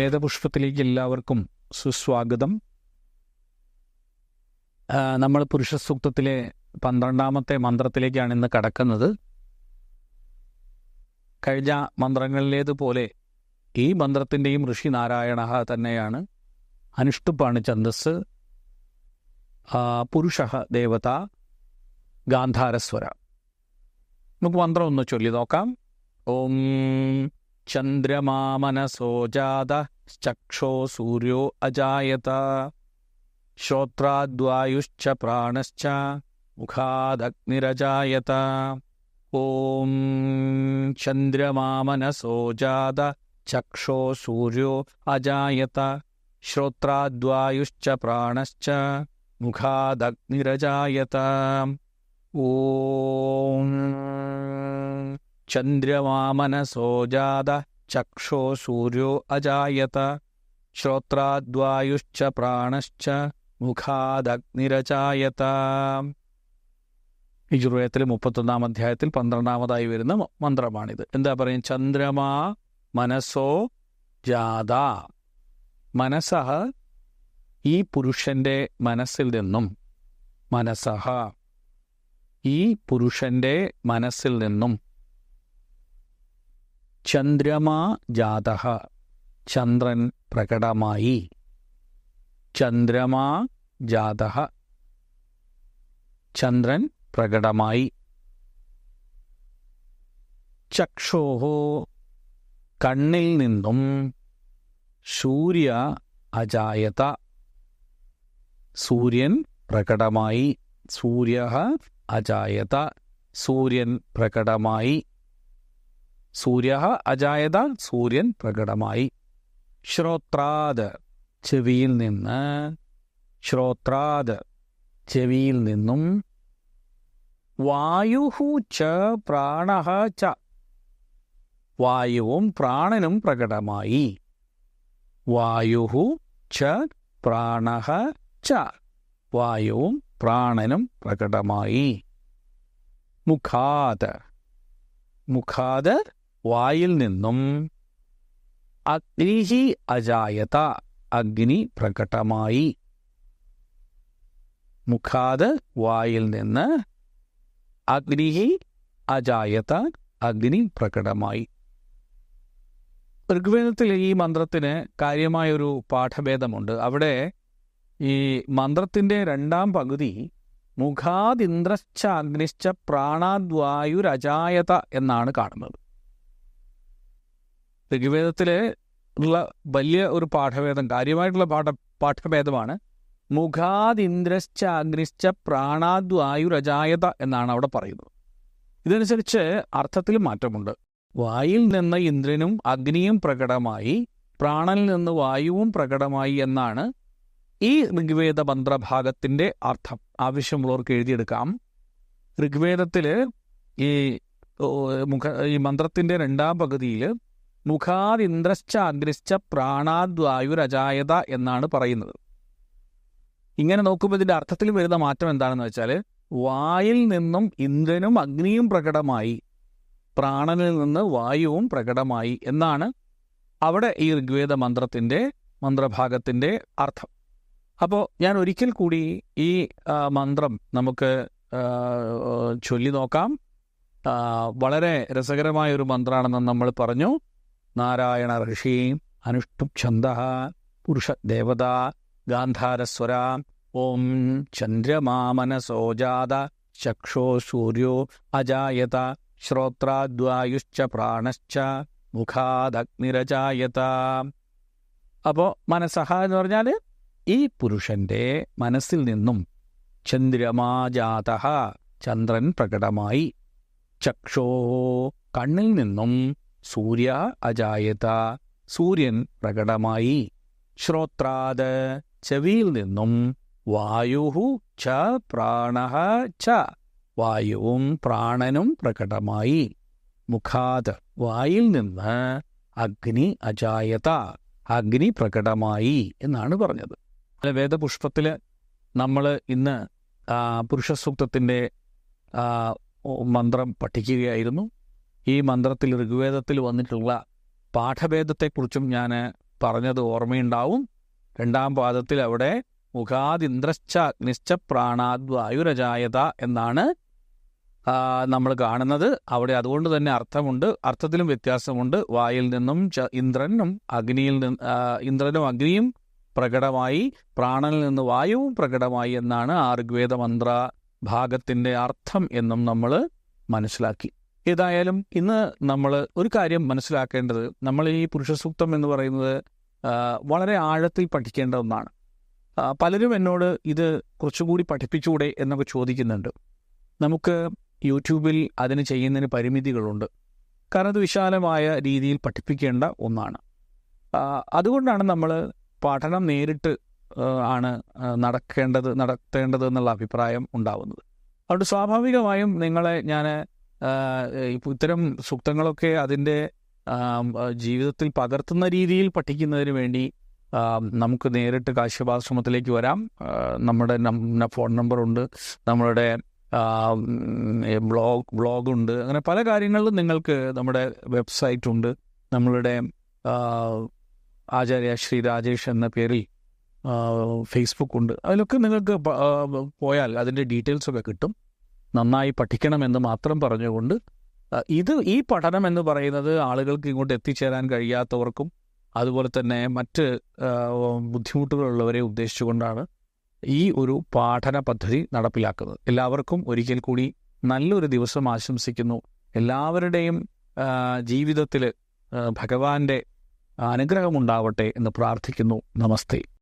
വേദപുഷ്പത്തിലേക്ക് എല്ലാവർക്കും സുസ്വാഗതം ആ, നമ്മൾ പുരുഷസൂക്തത്തിലെ പന്ത്രണ്ടാമത്തെ മന്ത്രത്തിലേക്കാണ് ഇന്ന് കടക്കുന്നത് കഴിഞ്ഞ മന്ത്രങ്ങളിലേതുപോലെ ഈ മന്ത്രത്തിൻ്റെയും ഋഷി നാരായണ തന്നെയാണ് അനുഷ്ടുപ്പാണ് ഛന്ദസ് പുരുഷ ദേവത ഗാന്ധാരസ്വര നമുക്ക് മന്ത്രം ഒന്ന് ചൊല്ലി നോക്കാം ഓം ചന്ദ്രമാമനസോ ജാത ചക്ഷോ സൂര്യോ അജായത ശ്രോത്രാദ്വായുശ്ച പ്രാണശ്ച മുഖാദഗ്നിരജായത ഓം ചന്ദ്രമാമനസോ ജാത ചക്ഷോ സൂര്യോ അജായത ശ്രോത്രാദ്വായുശ്ച പ്രാണശ്ച മുഖാദഗ്നിരജായത ഓം ചന്ദ്രമാമനസോ ജാത ചക്ഷോ സൂര്യോ അജായത ശ്രോത്രാദ്വായുശ്ച പ്രാണശ്ച മുഖാദഗ്നിരജായത യജുർവേദത്തിലെ മുപ്പത്തൊന്നാം അധ്യായത്തിൽ പന്ത്രണ്ടാമതായി വരുന്ന മ- മന്ത്രമാണിത് എന്താ പറയും ചന്ദ്രമാ മനസ്സോ ജാത മനസ്സഹ ഈ പുരുഷന്റെ മനസ്സിൽ നിന്നും മനസ്സഹ ഈ പുരുഷന്റെ മനസ്സിൽ നിന്നും ചന്ദ്രമാ ജാത ചന്ദ്രൻ പ്രകടമായി ചന്ദ്രമാ ജാത ചന്ദ്രൻ പ്രകടമായി ചക്ഷോഹോ കണ്ണിൽ നിന്നും സൂര്യ അജായത സൂര്യൻ പ്രകടമായി സൂര്യ അജായത സൂര്യൻ പ്രകടമായി സൂര്യ അജായത സൂര്യൻ പ്രകടമായി ശ്രോത്രാത് ചെവിയിൽ നിന്ന് ശ്രോത്രാത് ചെവിയിൽ നിന്നും വായുഹു ച പ്രാണഹ ച വായുവും പ്രാണനും പ്രകടമായി വായുഹു ച പ്രാണഹ ച വായുവും പ്രാണനും പ്രകടമായി മുഖാത് മുഖാത് വായിൽ നിന്നും അഗ്നിഹി അജായത അഗ്നി പ്രകടമായി മുഖാത് വായിൽ നിന്ന് അഗ്നിഹി അജായത അഗ്നി പ്രകടമായി ഋഗ്വേദത്തിൽ ഈ മന്ത്രത്തിന് കാര്യമായൊരു പാഠഭേദമുണ്ട് അവിടെ ഈ മന്ത്രത്തിന്റെ രണ്ടാം പകുതി മുഖാദിന്ദ്രശ്ച അഗ്നിശ്ച പ്രാണാദ്വായുരജായത എന്നാണ് കാണുന്നത് ഋഗ്വേദത്തിലെ ഉള്ള വലിയ ഒരു പാഠഭേദം കാര്യമായിട്ടുള്ള പാഠ പാഠഭേദമാണ് മുഖാദിന്ദ്രശ്ച അഗ്നിശ്ച പ്രാണാദ്വായുരജായത എന്നാണ് അവിടെ പറയുന്നത് ഇതനുസരിച്ച് അർത്ഥത്തിൽ മാറ്റമുണ്ട് വായിൽ നിന്ന് ഇന്ദ്രനും അഗ്നിയും പ്രകടമായി പ്രാണനിൽ നിന്ന് വായുവും പ്രകടമായി എന്നാണ് ഈ ഋഗ്വേദ മന്ത്രഭാഗത്തിന്റെ അർത്ഥം ആവശ്യമുള്ളവർക്ക് എഴുതിയെടുക്കാം ഋഗ്വേദത്തില് ഈ ഓ, മുഖ ഈ മന്ത്രത്തിന്റെ രണ്ടാം പകുതിയിൽ മുഖാദിന്ദ്രശ്ച അഗ്നിശ്ച പ്രാണാദ്വായുരജായത എന്നാണ് പറയുന്നത് ഇങ്ങനെ നോക്കുമ്പോൾ ഇതിന്റെ അർത്ഥത്തിൽ വരുന്ന മാറ്റം എന്താണെന്ന് വെച്ചാൽ വായിൽ നിന്നും ഇന്ദ്രനും അഗ്നിയും പ്രകടമായി പ്രാണനിൽ നിന്ന് വായുവും പ്രകടമായി എന്നാണ് അവിടെ ഈ ഋഗ്വേദ മന്ത്രത്തിന്റെ മന്ത്രഭാഗത്തിന്റെ അർത്ഥം അപ്പോൾ ഞാൻ ഒരിക്കൽ കൂടി ഈ ആ, മന്ത്രം നമുക്ക് ആ, ചൊല്ലി നോക്കാം ആ, വളരെ രസകരമായ ഒരു മന്ത്രമാണെന്ന് നമ്മൾ പറഞ്ഞു നാരായണ ഋഷി അനുഷ്ടുപ് ഛന്ദ പുരുഷ ദേവത ഗാന്ധാരസ്വര ഓം ചന്ദ്രമാമനസോജാത ചക്ഷോ സൂര്യോ അജായത ശ്രോത്രാദ്വായുശ്ച പ്രാണശ്ച മുഖാദഗ്നിരജായത അപ്പോൾ മനസ്സഹ എന്ന് പറഞ്ഞാൽ ഈ പുരുഷന്റെ മനസ്സിൽ നിന്നും ചന്ദ്രമാജാത ചന്ദ്രൻ പ്രകടമായി ചക്ഷോ കണ്ണിൽ നിന്നും സൂര്യ അജായത സൂര്യൻ പ്രകടമായി ശ്രോത്രാത് ചെവിയിൽ നിന്നും വായുഹു ച പ്രാണഹ ച വായുവും പ്രാണനും പ്രകടമായി മുഖാത് വായിൽ നിന്ന് അഗ്നി അജായത അഗ്നി പ്രകടമായി എന്നാണ് പറഞ്ഞത് അല്ല, വേദപുഷ്പത്തില് നമ്മൾ ഇന്ന് ആ, പുരുഷസൂക്തത്തിന്റെ ആ, ഓ, മന്ത്രം പഠിക്കുകയായിരുന്നു ഈ മന്ത്രത്തിൽ ഋഗ്വേദത്തിൽ വന്നിട്ടുള്ള പാഠഭേദത്തെക്കുറിച്ചും ഞാൻ പറഞ്ഞത് ഓർമ്മയുണ്ടാവും രണ്ടാം പാദത്തിൽ അവിടെ മുഖാദിന്ദ്രശ്ച അഗ്നിശ്ച പ്രാണാദ് വായുരജായത എന്നാണ് നമ്മൾ കാണുന്നത് അവിടെ അതുകൊണ്ട് തന്നെ അർത്ഥമുണ്ട് അർത്ഥത്തിലും വ്യത്യാസമുണ്ട് വായിൽ നിന്നും ച- ഇന്ദ്രനും അഗ്നിയിൽ നിന്ന് ഇന്ദ്രനും അഗ്നിയും പ്രകടമായി പ്രാണനിൽ നിന്ന് വായുവും പ്രകടമായി എന്നാണ് ആ ഋഗ്വേദ മന്ത്ര ഭാഗത്തിന്റെ അർത്ഥം എന്നും നമ്മൾ മനസ്സിലാക്കി ഏതായാലും ഇന്ന് നമ്മൾ ഒരു കാര്യം മനസ്സിലാക്കേണ്ടത് നമ്മൾ ഈ പുരുഷസൂക്തം എന്ന് പറയുന്നത് ആ, വളരെ ആഴത്തിൽ പഠിക്കേണ്ട ഒന്നാണ് ആ, പലരും എന്നോട് ഇത് കുറച്ചുകൂടി പഠിപ്പിച്ചുകൂടെ എന്നൊക്കെ ചോദിക്കുന്നുണ്ട് നമുക്ക് യൂട്യൂബിൽ അതിന് ചെയ്യുന്നതിന് പരിമിതികളുണ്ട് കാരണം അത് വിശാലമായ രീതിയിൽ പഠിപ്പിക്കേണ്ട ഒന്നാണ് ആ, അതുകൊണ്ടാണ് നമ്മൾ പഠനം നേരിട്ട് ആ, ആണ് ആ, നടക്കേണ്ടത് നടത്തേണ്ടത് എന്നുള്ള അഭിപ്രായം ഉണ്ടാവുന്നത് അതുകൊണ്ട് സ്വാഭാവികമായും നിങ്ങളെ ഞാൻ ഇത്തരം സൂക്തങ്ങളൊക്കെ അതിൻ്റെ ആം, ആ, ജീവിതത്തിൽ പകർത്തുന്ന രീതിയിൽ പഠിക്കുന്നതിന് വേണ്ടി ആം, നമുക്ക് നേരിട്ട് കാശ്യപാശ്രമത്തിലേക്ക് വരാം ആ, നമ്മുടെ നം- ഫോൺ നമ്പറുണ്ട് നമ്മളുടെ ആം, ബ്ലോഗ് ബ്ലോഗുണ്ട് അങ്ങനെ പല കാര്യങ്ങളിലും നിങ്ങൾക്ക് നമ്മുടെ വെബ്സൈറ്റ് ഉണ്ട് നമ്മളുടെ ആ, ആചാര്യ ശ്രീ രാജേഷ് എന്ന പേരിൽ ആ, ഫേസ്ബുക്ക് ഉണ്ട് അതിലൊക്കെ നിങ്ങൾക്ക് പ- ആ, പോയാൽ അതിൻ്റെ ഡീറ്റെയിൽസ് ഒക്കെ കിട്ടും നന്നായി പഠിക്കണമെന്ന് മാത്രം പറഞ്ഞുകൊണ്ട് ആ, ഇത് ഈ പഠനം എന്ന് പറയുന്നത് ആളുകൾക്ക് ഇങ്ങോട്ട് എത്തിച്ചേരാൻ കഴിയാത്തവർക്കും അതുപോലെ തന്നെ മറ്റ് ആ, ബുദ്ധിമുട്ടുകളുള്ളവരെ ഉദ്ദേശിച്ചുകൊണ്ടാണ് ഈ ഒരു പഠന പദ്ധതി നടപ്പിലാക്കുന്നത് എല്ലാവർക്കും ഒരിക്കൽ കൂടി നല്ലൊരു ദിവസം ആശംസിക്കുന്നു എല്ലാവരുടെയും ജീവിതത്തിൽ ഭഗവാന്റെ അനുഗ്രഹമുണ്ടാവട്ടെ എന്ന് പ്രാർത്ഥിക്കുന്നു നമസ്തേ